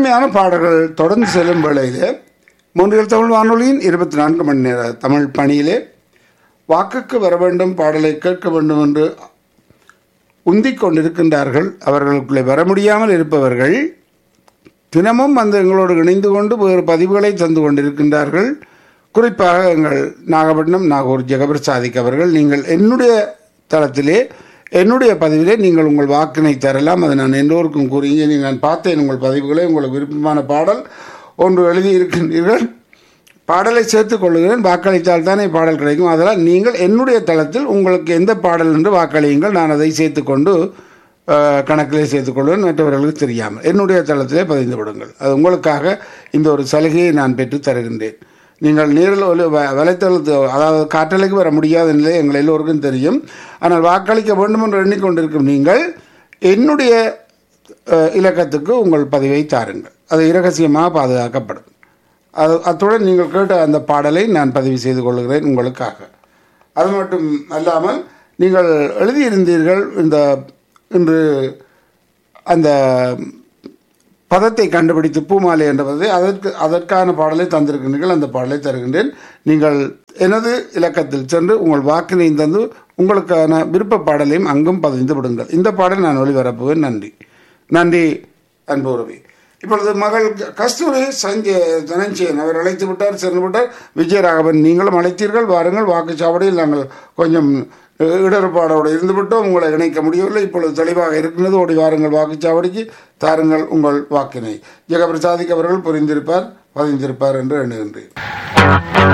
இனிமையான பாடல்கள் தொடர்ந்து செல்லும் வேளையிலே மூன்றில் தமிழ் வானொலியின் இருபத்தி நான்கு மணி நேர தமிழ் பணியிலே வாக்குக்கு வர வேண்டும் பாடலை கேட்க வேண்டும் என்று உந்திக் கொண்டிருக்கின்றார்கள் அவர்களுக்குள்ளே வர முடியாமல் இருப்பவர்கள் தினமும் வந்து எங்களோடு இணைந்து கொண்டு வேறு பதிவுகளை தந்து கொண்டிருக்கின்றார்கள் குறிப்பாக எங்கள் நாகப்பட்டினம் நாகூர் ஜெகபர் சாதிக் அவர்கள் நீங்கள் என்னுடைய தளத்திலே என்னுடைய பதிவிலே நீங்கள் உங்கள் வாக்கினை தரலாம் அதை நான் எல்லோருக்கும் கூறிங்க நீங்கள் நான் பார்த்தேன் உங்கள் பதிவுகளை உங்களுக்கு விருப்பமான பாடல் ஒன்று எழுதியிருக்கின்றீர்கள் பாடலை சேர்த்துக் கொள்ளுகிறேன் வாக்களித்தால் தானே பாடல் கிடைக்கும் அதனால் நீங்கள் என்னுடைய தளத்தில் உங்களுக்கு எந்த பாடல் என்று வாக்களியுங்கள் நான் அதை சேர்த்துக்கொண்டு அஹ், கணக்கிலே சேர்த்துக்கொள்வேன் மற்றவர்களுக்கு தெரியாமல் என்னுடைய தளத்திலே பதிந்து விடுங்கள் அது உங்களுக்காக இந்த ஒரு சலுகையை நான் பெற்று தருகின்றேன் நீங்கள் நேரில் ஒரு வ- வலைத்தளத்து அதாவது காற்றலைக்கு வர முடியாத நிலை எங்கள் எல்லோருக்கும் தெரியும் ஆனால் வாக்களிக்க வேண்டும் என்று எண்ணிக்கொண்டிருக்கும் நீங்கள் என்னுடைய அஹ், இலக்கத்துக்கு உங்கள் பதிவை தாருங்கள் அது இரகசியமாக பாதுகாக்கப்படும் அது அத்துடன் நீங்கள் கேட்ட அந்த பாடலை நான் பதிவு செய்து கொள்கிறேன் உங்களுக்காக அது மட்டும் அல்லாமல் நீங்கள் எழுதியிருந்தீர்கள் இந்த இன்று அந்த பதத்தை கண்டுபிடித்து பூமாலை என்ற பதத்தை அதற்கு அதற்கான பாடலை தந்திருக்கின்றீர்கள் அந்த பாடலை தருகின்றேன் நீங்கள் எனது இலக்கத்தில் சென்று உங்கள் வாக்கினை தந்து உங்களுக்கான விருப்ப பாடலையும் அங்கும் பதிந்து விடுங்கள் இந்த பாடல் நான் ஒளிபரப்புவேன் நன்றி நன்றி அன்பு உறவி இப்பொழுது மகள் கஸ்தூரி சஞ்சய் தனஞ்சயன் அவர் அழைத்து விட்டார் சென்று விட்டார் விஜயராகவன் நீங்களும் அழைத்தீர்கள் வாருங்கள் வாக்குச்சாவடியில் நாங்கள் கொஞ்சம் இடர்பாடோடு இருந்துவிட்டோம் உங்களை இணைக்க முடியவில்லை இப்பொழுது தெளிவாக இருக்கின்றது ஓடி வாருங்கள் வாக்குச்சாவடிக்கு தாருங்கள் உங்கள் வாக்கினை ஜெகபிரசாதிக் அவர்கள் புரிந்திருப்பார் பதிந்திருப்பார் என்று எண்ணுகின்றேன்